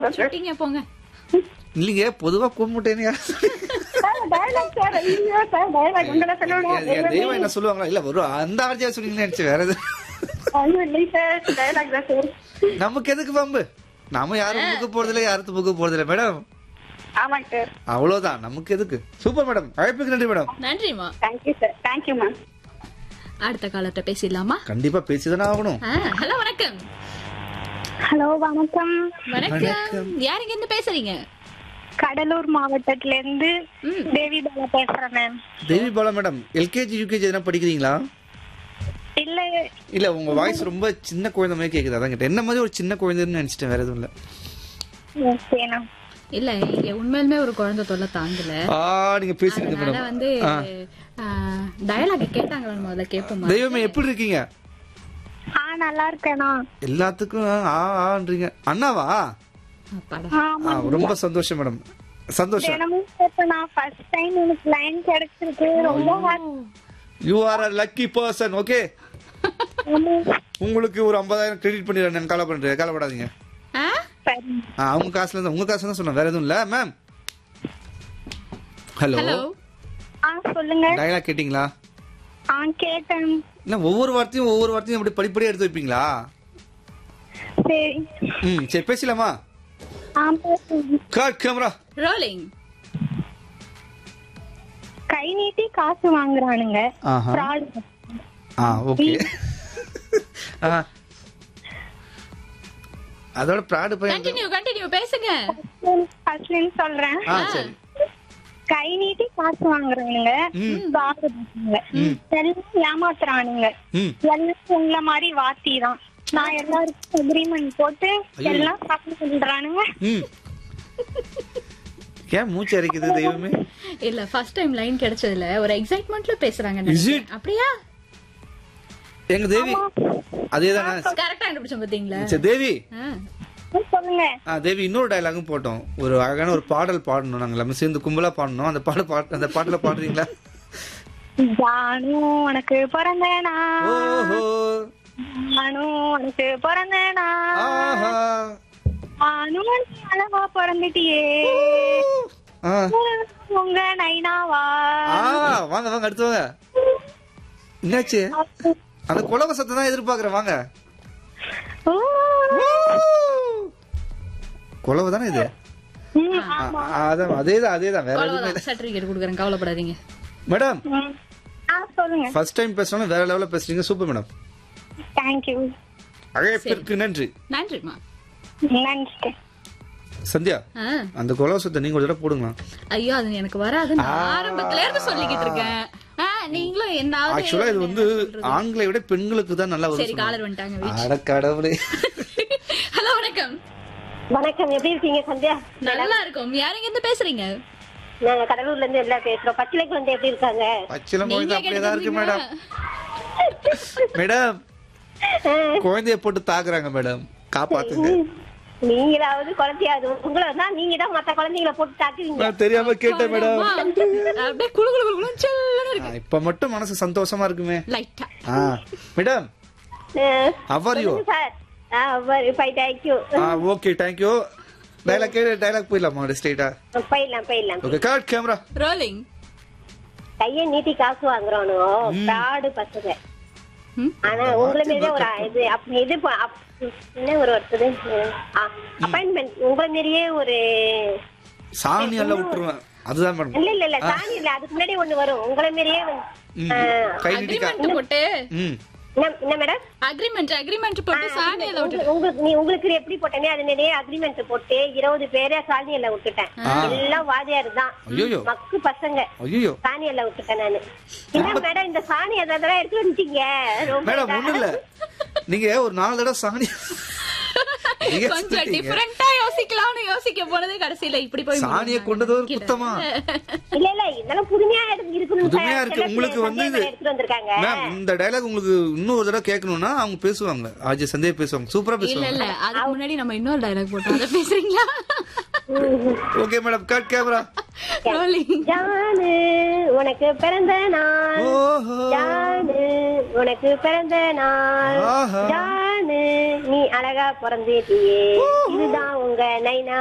சுட்டிங்க போங்க இல்லைங்க பொதுவா கூப்பிட்டேன்னு யார் டயலாக் சார் ஐயோ சார் டயலாக் உங்களை சொல்லணும் தெய்வம் என்ன சொல்லுவாங்களா இல்ல வரும் அந்த ஆர்ஜியா சொன்னீங்கன்னு நினைச்சு வேற எது ஐயோ இல்லை சார் டயலாக் தான் சார் நமக்கு எதுக்கு பம்பு நம்ம யாரும் புக்கு போறதில்ல யாருக்கு புக்கு போறதில்ல மேடம் ஆமாங்க சார் அவ்வளவுதான் நமக்கு எதுக்கு சூப்பர் மேடம் அழைப்புக்கு நன்றி மேடம் நன்றிமா தேங்க்யூ சார் தேங்க்யூ மேம் அடுத்த காலத்தை பேசிடலாமா கண்டிப்பா பேசிதானே ஆகணும் ஹலோ வணக்கம் ஹலோ வணக்கம் வணக்கம் யார் இங்க இருந்து பேசுறீங்க கடலூர் மாவட்டத்துல இருந்து ம். தேவி பாலா பேசுறேன் ma'am Devi Bala madam LKG UKG எதனா படிக்கிறீங்களா இல்ல இல்ல உங்க வாய்ஸ் ரொம்ப சின்ன குழந்தை மாதிரி கேக்குது அதான் கேட்டேன் என்ன மாதிரி ஒரு சின்ன குழந்தைன்னு நினைச்சிட்டேன் வேற எதுவும் இல்ல ஓகேண்ணா இல்ல இங்க உண்மையிலுமே ஒரு குழந்தை தொல்லை தாங்கல ஆ நீங்க பேசிருங்க அதனால மேடம் வந்து டயலாக் கேட்டாங்களா முதல்ல கேட்போமா தெய்வமே எப்படி இருக்கீங்க ஆ நல்லா இருக்கேண்ணா எல்லாத்துக்கும் ஆ ஆன்றீங்க அண்ணாவா அப்பாடா ஆ, ரொம்ப சந்தோஷம் மேடம் சந்தோஷம் தினமும் கேட்பேண்ணா ஃபர்ஸ்ட் டைம் எனக்கு லைன் கிடைச்சிருக்கு ரொம்ப happy. You are a lucky person okay ஆமா. உங்களுக்கு ஒரு ஐம்பதாயிரம் கிரெடிட் பண்ணிடுறேன் கவலை பண்றேன் கவலைப்படாதீங்க ஆ? சரி ஆ, அவங்க காசுல இருந்து உங்க காசுல தான் சொன்னேன் வேற எதுவும் இல்ல மேம் ஹலோ ஹலோ ஆ சொல்லுங்க டயலாக் கேட்டிங்களா ஆ கேட்டேன் இல்ல ஒவ்வொரு வார்த்தையும் ஒவ்வொரு வார்த்தையும் அப்படி படிப்படியா எடுத்து வைப்பீங்களா சரி ம் சரி பேசலாமா ஆ பேசுங்க காட் கேமரா ரோலிங் கை நீட்டி காசு வாங்குறானுங்க ஆஹா fraud. ஆ ஓகே ஆ அதோட ப்ராடு பையன் கண்டினியூ கண்டினியூ பேசுங்க ஃபர்ஸ்ட்லேருந்து சொல்றேன் ஆ சரி கை நீட்டி காசு வாங்குறானுங்க ம். fraud பண்றானுங்க. எல்லாம் ஏமாத்துறானுங்க ம் எல்லாம் உங்களை மாதிரி வாத்தி தான் நான் எல்லாருக்கும் அக்ரிமெண்ட் போட்டு ஐயோ. எல்லாம் சாப்பிட்டு சொல்றானுங்க ம் ஏன் மூச்சு அரைக்குது தெய்வமே இல்ல ஃபர்ஸ்ட் டைம் லைன் கிடைச்சதுல ஒரு எக்ஸைட்மெண்ட்ல பேசுறாங்க Is நினைக்கிறேன். it? அப்படியா எங்க தேவி அதேதானே கரெக்டா கண்டுபிடிச்சோம் பாத்தீங்களா சரி தேவி ஆ. சொல்லுங்க ஆ தேவி இன்னொரு டயலாகும் போட்டோம் ஒரு அழகான ஒரு பாடல் பாடணும் நாங்க எல்லாமே சேர்ந்து கும்பலா பாடணும் அந்த பாடல் பாட்டு அந்த பாட்டுல பாடுறீங்களா ஜானு உனக்கு பிறந்தேனா ஓஹோ ஜானு உனக்கு பிறந்தேனா ஆஹா நானும் உனக்கு அழகா பிறந்துட்டியே ஆ உங்க நைனாவா ஆ வாங்க வாங்க அடுத்து வாங்க என்னாச்சு அந்த குலவ சத்தம் தான் எதிர்பார்க்கறேன் வாங்க ஓ. குலவை தானே இது ம், ஆ, ஆ, அதான் அதேதான் அதேதான் வேற எதுவுமே அவ்வளவுதான் சர்டிபிகேட் கொடுக்குறேன் கவலைப்படாதீங்க மேடம் ம். ஆ சொல்லுங்க ஃபர்ஸ்ட் டைம் பேசணும் வேற லெவல்ல பேசுறீங்க சூப்பர் மேடம் தேங்க்யூ அழைப்பிற்கு நன்றி நன்றிமா நன்றி சந்தியா ஆ. அந்த குலவ சத்தம் நீங்க ஒரு தடவை போடுங்களா ஐயோ அது எனக்கு வராது நான் ஆரம்பத்துல இருந்து சொல்லிக்கிட்டு இருக்கேன் ஆ, நீங்களும் என்னாவது ஆக்சுவலா இது வந்து ஆண்களை விட பெண்களுக்கு தான் நல்லா சரி வரும் காலர் வந்துட்டாங்க அட கடவுளே ஹலோ வணக்கம் வணக்கம் எப்படி இருக்கீங்க சந்தியா நல்லா இருக்கும் யாருங்க இருந்து பேசுறீங்க நாங்க கடலூர்ல இருந்து எல்லாம் பேசுறோம் பச்சிலை குழந்தை எப்படி இருக்காங்க பச்சிலம் குழந்தை நீங்க அப்படியே தான் இருக்கு மேடம் கேட்டுருந்தீங்க? மேடம் குழந்தைய போட்டு தாக்குறாங்க மேடம் காப்பாத்துங்க நீங்களாவது குழந்தையாவது உங்களை தான் நீங்க தான் மத்த குழந்தைங்களை போட்டு தாக்குவீங்க நான் தெரியாம கேட்டேன் மேடம் ஆமா. அப்படியே குளு குளு குளு குளுன்னு சில்லுன்னு இருக்கு இப்ப மட்டும் மனசு சந்தோஷமா இருக்குமே லைட்டா ஆ மேடம் அவர் யூ சார் ஃபைவ் தேங்க்யூ ஆ ஓகே தேங்க் யூ டைலாக் கேடு டைலாக் போயிடலாமா ஸ்ட்ரைட்டா போயிடலாம் போயிடலாம் ஓகே கார்ட் கேமரா ரோலிங் கையை நீட்டி காசு வாங்குறானோ ஃப்ராடு பசங்க ம். ஆனா உங்களை மாரியே ஒரு இது அப்ப இது ப- அப்- என்ன ஒரு ஒருத்தது அப்பாயின்மெண்ட் உங்களை மாரியே ஒரு சாணி எல்லாம் விட்டுருவேன் அதுதான் மேடம் இல்ல இல்ல இல்ல சாணி இல்ல அதுக்கு முன்னாடி ஒண்ணு வரும் உங்களை மாரியே வந்து- ம். ஆ, கை நீட்டிக்கா அக்ரிமெண்ட் போட்டு ம் என்ன என்ன மேடம் அக்ரிமெண்ட் அக்ரிமெண்ட் போட்டு சாணி அதை விட்டு உங்க- உங்களுக்கு நீ உங்களுக்கு எப்படி போட்டேனே அது நிறைய அக்ரிமெண்ட் போட்டு இருபது பேரை சாணியல்ல விட்டுட்டேன் எல்லாம் வாதியார் தான் ஐயோ மக்கு பசங்க ஐயோ சாணியல்ல விட்டுட்டேன் நானு என்ன மேடம் இந்த சாணி அதெல்லாம் எடுத்து வந்துட்டீங்க ரொம்ப மேடம் ஒண்ணும் இல்ல நீங்க ஒரு நாலு தடவை சாணி நீங்க கொஞ்சம் சொல்லிட்டீங்க. டிஃபரெண்டா யோசிக்கலாம்னு யோசிக்க போனது கடைசியில இப்படி போய் சாணியை கொண்டது ஒரு குத்தமா இல்ல இல்ல இதெல்லாம் புதுமையா எடுத்து இருக்கணும் புதுமையா இருக்கு உங்களுக்கு வந்து இது எடுத்துட்டு வந்திருக்காங்க மேம் இந்த டயலாக் உங்களுக்கு இன்னும் ஒரு தடவை கேட்கணும்னா அவங்க பேசுவாங்க ஆஜய் சந்தே பேசுவாங்க சூப்பரா இல்ல பேசுவாங்க இல்ல அதுக்கு முன்னாடி நம்ம இன்னொரு டயலாக் போட்டோம் அதை பேசுறீங்களா okay madam cut camera rolling Janu உனக்கு பிறந்த நாள் ஓஹோ ஜானு உனக்கு பிறந்த நாள் ஆஹா. ஜானு நீ அழகா பிறந்துட்டியே இதுதான் உங்க நைனா